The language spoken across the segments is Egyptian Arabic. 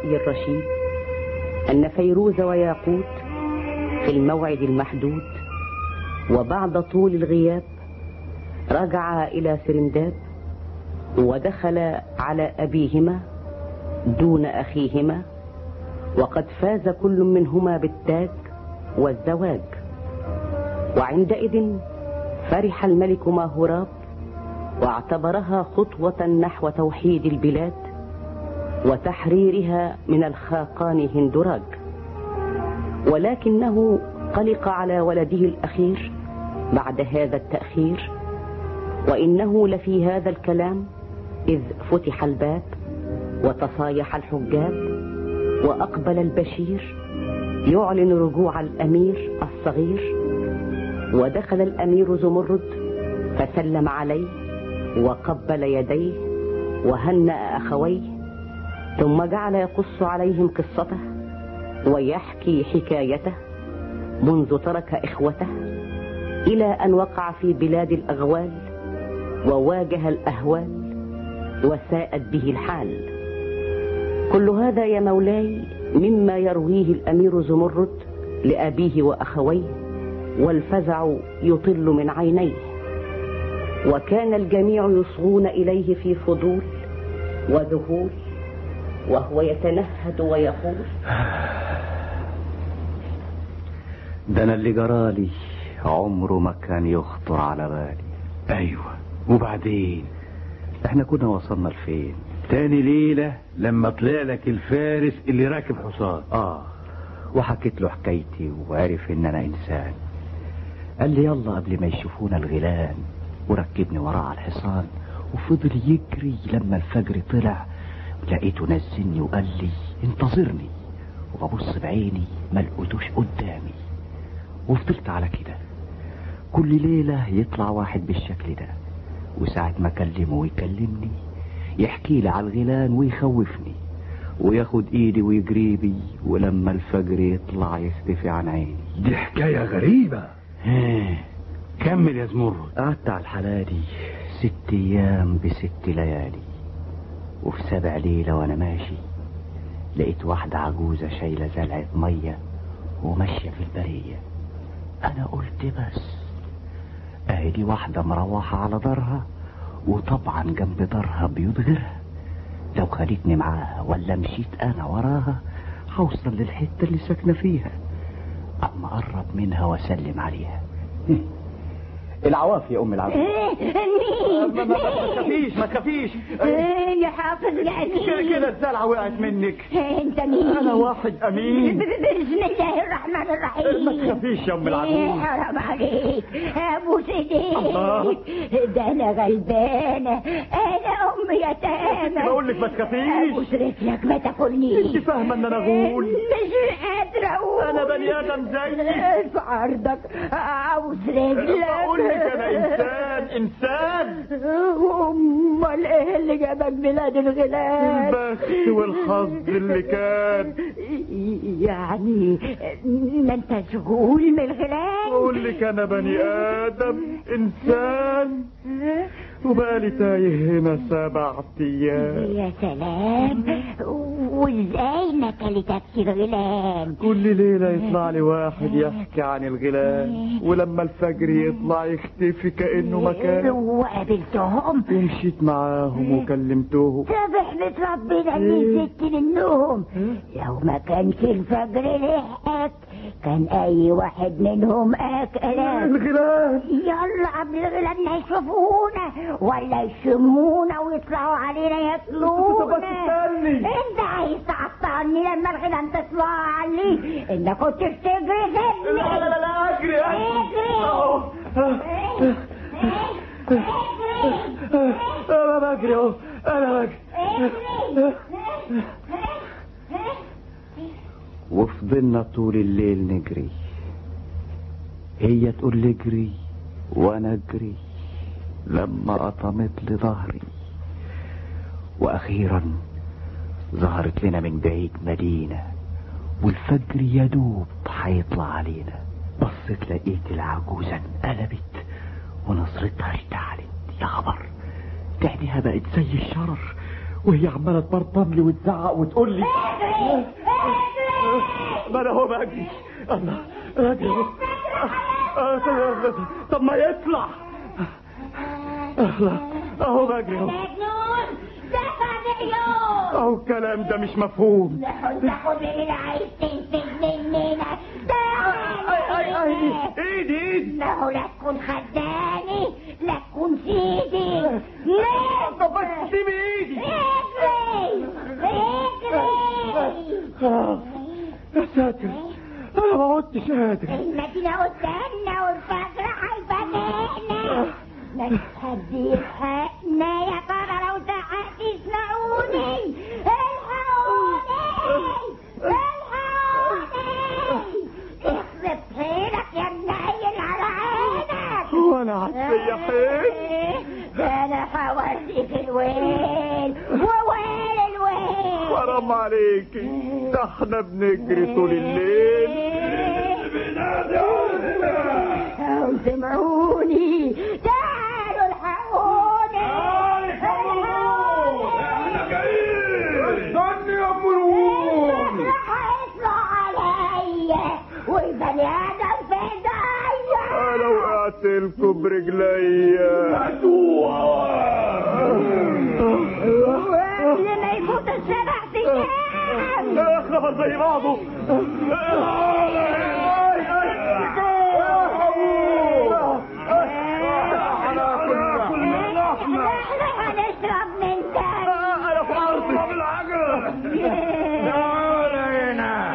الهادي الرشيد أن فيروز وياقوت في الموعد المحدود وبعد طول الغياب رجعا إلى سرنداب ودخل على أبيهما دون أخيهما وقد فاز كل منهما بالتاج والزواج وعندئذ فرح الملك ماهوراب واعتبرها خطوة نحو توحيد البلاد وتحريرها من الخاقان هندراج ولكنه قلق على ولده الأخير بعد هذا التأخير وإنه لفي هذا الكلام إذ فتح الباب وتصايح الحجاب وأقبل البشير يعلن رجوع الأمير الصغير ودخل الأمير زمرد فسلم عليه وقبل يديه وهنأ أخويه ثم جعل يقص عليهم قصته ويحكي حكايته منذ ترك إخوته إلى أن وقع في بلاد الأغوال وواجه الأهوال وساءت به الحال كل هذا يا مولاي مما يرويه الأمير زمرد لأبيه وأخويه والفزع يطل من عينيه وكان الجميع يصغون إليه في فضول وذهول وهو يتنهد ويقول ده انا اللي جرالي عمره ما كان يخطر على بالي ايوه وبعدين احنا كنا وصلنا لفين تاني ليلة لما طلع لك الفارس اللي راكب حصان اه وحكيت له حكايتي وعرف ان انا انسان قال لي يلا قبل ما يشوفونا الغيلان وركبني وراه على الحصان وفضل يجري لما الفجر طلع لقيته نزلني وقال لي انتظرني وببص بعيني ما لقيتوش قدامي وفضلت على كده كل ليلة يطلع واحد بالشكل ده وساعة ما اكلمه ويكلمني يحكي لي على الغيلان ويخوفني وياخد ايدي ويجري بي ولما الفجر يطلع يختفي عن عيني دي حكاية غريبة ها كمل يا زمرد قعدت على الحالة دي ست ايام بست ليالي وفي سبع ليلة وانا ماشي لقيت واحدة عجوزة شايلة زلعة مية وماشية في البرية انا قلت بس اهي دي واحدة مروحة على دارها وطبعا جنب دارها بيوت غيرها لو خليتني معاها ولا مشيت انا وراها هوصل للحتة اللي ساكنة فيها اما اقرب منها واسلم عليها العواف يا ام العواف مين؟ ما تخافيش ما تخافيش يا حافظ الأمين كده الزلعة وقعت منك انت مين؟ انا واحد امين بسم الله الرحمن الرحيم ما تخافيش يا ام العجوز حرام عليك ابوس الله. ايديك ده انا غلبانه انا ام يتامى بقول لك ما تخافيش ابوس رجلك ما تاكلنيش انت فاهمه ان انا غول مش قادره اقول انا بني ادم زيك في عرضك عاوز رجلك بقول لك انا انسان انسان امال ايه اللي جابك بلاد الغلال البخت والحظ اللي كان يعني ما انت شغول من الغلال بقول لك انا بني ادم انسان وبقالي تايه هنا سبع ايام يا سلام وازاي ما كلتكش الغلال كل ليلة يطلع لي واحد يحكي عن الغلال ولما الفجر يطلع يختفي كأنه مكان وقابلتهم ومشيت معاهم وكلمتهم طب احمد ربنا اللي ست منهم لو ما كانش الفجر لحقك كان اي واحد منهم اكلك الغلال يلا قبل الغلال ما يشوفونا ولا يشمونا ويطلعوا علينا ياكلونا بس استني. انت عايز تعطلني لما الغلال تطلع علي انت كنت بتجري سيبني لا لا لا لا اجري اجري أهو. انا بجري اهو انا بجري وفضلنا طول الليل نجري هي تقول لي اجري وانا اجري لما قطمت لي ظهري واخيرا ظهرت لنا من بعيد مدينة والفجر يدوب هيطلع علينا بصيت لقيت العجوزة انقلبت ونظرتها اشتعلت يا خبر تحديها بقت زي الشرر وهي عماله تبرطم لي وتزعق وتقول لي اجري اجري ما انا هو بجري الله اجري أهو. آه، طب- طب ما يطلع الله اهو بجري اهو مجنون دفع مليون اهو الكلام ده مش مفهوم نحن تاخد اللي عايز تنفذ مننا اي اي اي ايدي ايدي انه لا تكون خداني لا تكون سيدي لا طب بس سيبي ايدي اجري اجري خلاص يا ساتر انا ما عدتش قادر المدينة قدامنا والفجر هيفاجئنا نستهدي حقنا يا ترى لو زعقت اسمعوني الحقوني الحقوني اخرب حيلك يا منيل على عينك وانا عسية حيل ده انا هوريك الويل وويل الويل حرام عليكي ده احنا بنجري طول الليل أو سمعوني تعالوا الحقوني استني يا ام الورود هيطلع عليا والبني ادم في ايديا انا وقعت لكم برجليا وقبل ما يفوت السبع ايام خبر زي بعضه احنا هنشرب من دم انا في ارضي تعالى هنا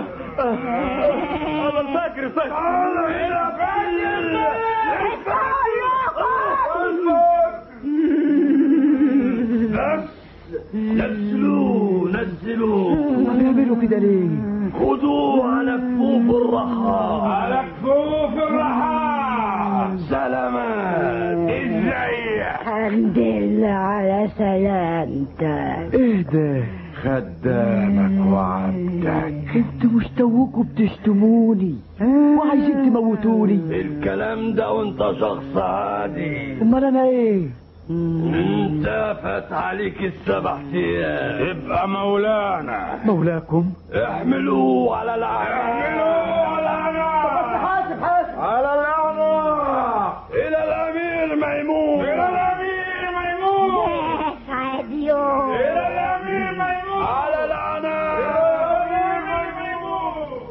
انا فاكر فاكر بس نزلوه نزلوه بيعملوا كده ليه خذوه على كفوف الرخاء على كفوف الرخاء سلامات ازاي الحمد لله على سلامتك اهدى خدامك وعبدك انتوا مش توكوا بتشتموني وعايزين تموتوني الكلام ده وانت شخص عادي امال انا ايه انت فات عليك السبع ايام ابقى مولانا مولاكم احملوه على العناء احملوه على العناء حاسب حاسب على العناء الى الامير ميمون الى الامير ميمون اسعد يوم الى الامير ميمون على العناء الى الامير ميمون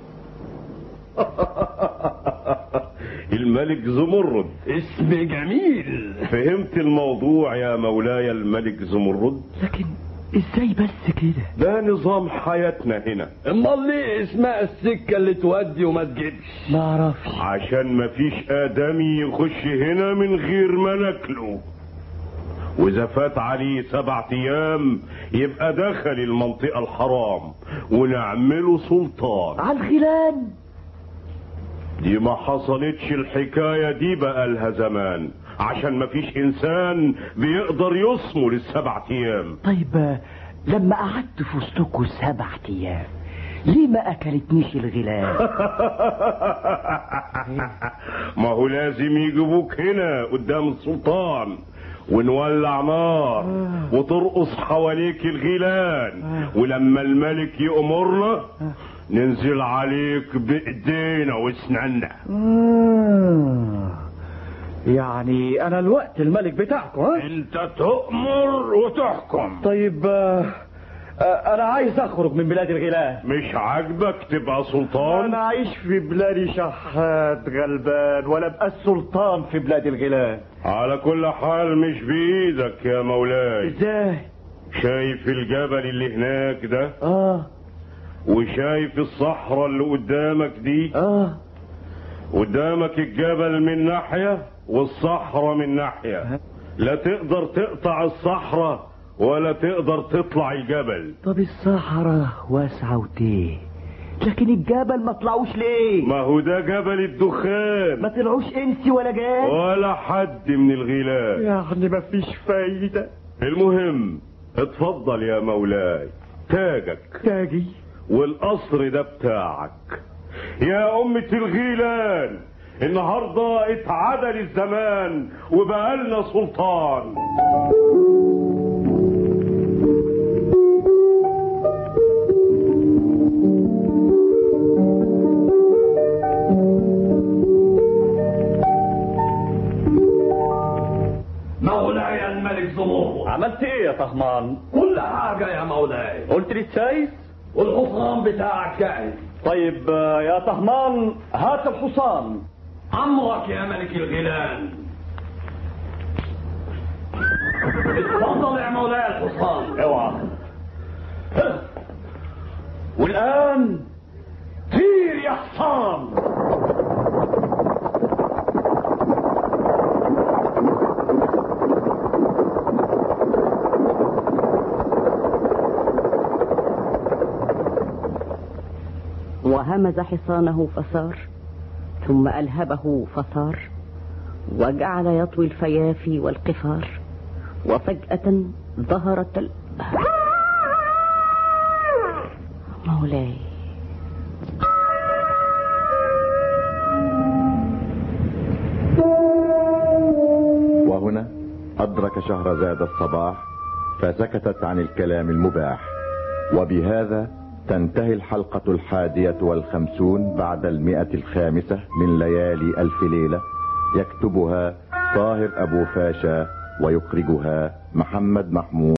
الملك زمرد اسم جميل فهمت الموضوع يا مولاي الملك زمرد لكن ازاي بس كده ده نظام حياتنا هنا امال ليه اسمها السكه اللي تودي وما تجيبش ما اعرفش عشان مفيش آدمي يخش هنا من غير ما ناكله وإذا فات عليه سبعة أيام يبقى دخل المنطقة الحرام ونعمله سلطان على الخلان دي ما حصلتش الحكاية دي بقالها زمان عشان مفيش إنسان بيقدر يصمر السبعة أيام طيب آه، لما قعدت في وسطكوا سبع ايام ليه ما اكلتنيش الغلال ما هو لازم يجيبوك هنا قدام السلطان ونولع نار وترقص حواليك الغيلان ولما الملك يأمرنا ننزل عليك بإيدينا واسناننا آه. يعني انا الوقت الملك بتاعكم ها انت تؤمر وتحكم طيب آه، آه، انا عايز اخرج من بلاد الغلال مش عاجبك تبقى سلطان انا عايش في بلادي شحات غلبان ولا ابقى السلطان في بلاد الغلال على كل حال مش بإيدك يا مولاي ازاي شايف الجبل اللي هناك ده اه وشايف الصحراء اللي قدامك دي اه قدامك الجبل من ناحية والصحراء من ناحية لا تقدر تقطع الصحراء ولا تقدر تطلع الجبل طب الصحراء واسعة وتيه لكن الجبل ما طلعوش ليه ما هو ده جبل ما الدخان طلعوش انسي ولا جان ولا حد من الغلال يعني ما فيش فايدة المهم اتفضل يا مولاي تاجك تاجي والقصر ده بتاعك يا أمة الغيلان النهاردة اتعدل الزمان وبقالنا سلطان طهمان كل حاجة يا مولاي قلت لي السايس والحصان بتاعك جاهز طيب آه، يا طهمان هات الحصان عمرك يا ملك الغيلان اتفضل يا مولاي الحصان اوعى والان طير يا حصان وهمز حصانه فسار ثم ألهبه فصار وجعل يطوي الفيافي والقفار وفجأة ظهرت ال... مولاي وهنا أدرك شهرزاد الصباح فسكتت عن الكلام المباح وبهذا تنتهي الحلقة الحادية والخمسون بعد المئة الخامسة من ليالي ألف ليلة يكتبها طاهر أبو فاشا ويخرجها محمد محمود